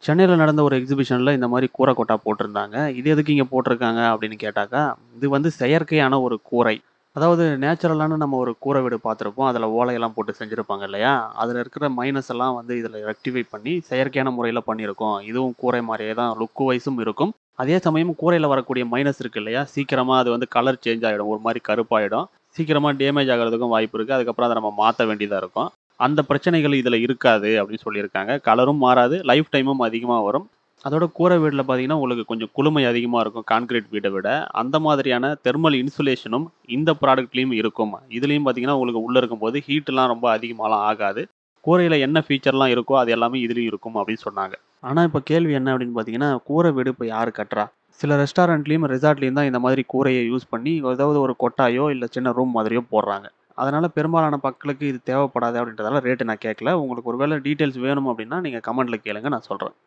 சென்னையில நடந்த ஒரு எக்ஸிபிஷன்ல இந்த மாரி கூரை கொட்டா போட்டிருந்தாங்க. "இது எதுக்கு இங்க போட்டிருக்காங்க?" அப்படின்னு கேட்டாக்கா, இது வந்து செயற்கையான ஒரு கூரை. அதாவது நேச்சுரலான நம்ம ஒரு கூரை வீடு பார்த்திருப்போம். அதில ஓலையெல்லாம் போட்டு செஞ்சிருப்பாங்க இல்லையா? அதில இருக்கிற மைனஸ் எல்லாம் வந்து இதில ரெக்டிஃபை பண்ணி செயற்கையான முறையில பண்ணியிருக்கோம். இதுவும் கூரை மாரியே தான் லுக் வைஸும் இருக்கும். அதே சமயம் கூரையில வரக்கூடிய மைனஸ் இருக்கு இல்லையா? சீக்கிரமா அது வந்து கலர் சேஞ்ச் ஆயிடும். ஒரு மாரி கருப்பாயிடும். சீக்கிரமா டேமேஜ் ஆகுறதுக்கும் வாய்ப்பு இருக்கு. அதுக்கப்புறம் அத நம்ம மாத்த வேண்டியதா இருக்கும். அந்த பிரச்சனைகள் இதில இருக்காது அப்படின்னு சொல்லியிருக்காங்க. கலரும் மாறாது. லைஃப் டைமும் அதிகமா வரும். அதோட கூரை வீட்ல பார்த்தீங்கன்னா, உங்களுக்கு கொஞ்சம் குளுமை அதிகமா இருக்கும் கான்கிரீட் வீட விட. அந்த மாதிரியான தெர்மல் இன்சுலேஷனும் இந்த ப்ராடக்ட்லயும் இருக்கும். இதுலயும் பார்த்தீங்கன்னா, உங்களுக்கு உள்ள இருக்கும்போது ஹீட்லாம் ரொம்ப அதிகமாலாம் ஆகாது. கூரையில என்ன ஃபீச்சர்லாம் இருக்கோ, அது எல்லாமே இதுலயும் இருக்கும் அப்படின்னு சொன்னாங்க. ஆனா இப்ப கேள்வி என்ன அப்படின்னு பார்த்தீங்கன்னா, கூரை வீடு இப்ப யாரு கட்டுறா? சில ரெஸ்டாரண்ட்லயும், ரிசார்ட்லயும் தான் இந்த மாதிரி கூரைய யூஸ் பண்ணி ஏதாவது ஒரு கொட்டாயோ, இல்ல சின்ன ரூம் மாதிரியோ போடுறாங்க. அதனால பெரும்பாலான மக்களுக்கு இது தேவைப்படாது அப்படின்றதால ரேட் நான் கேட்கல. உங்களுக்கு ஒரு வேள டீட்டெயில்ஸ் வேணும் அப்படின்னா, நீங்க கமெண்ட்ல கேளுங்க நான் சொல்றேன்.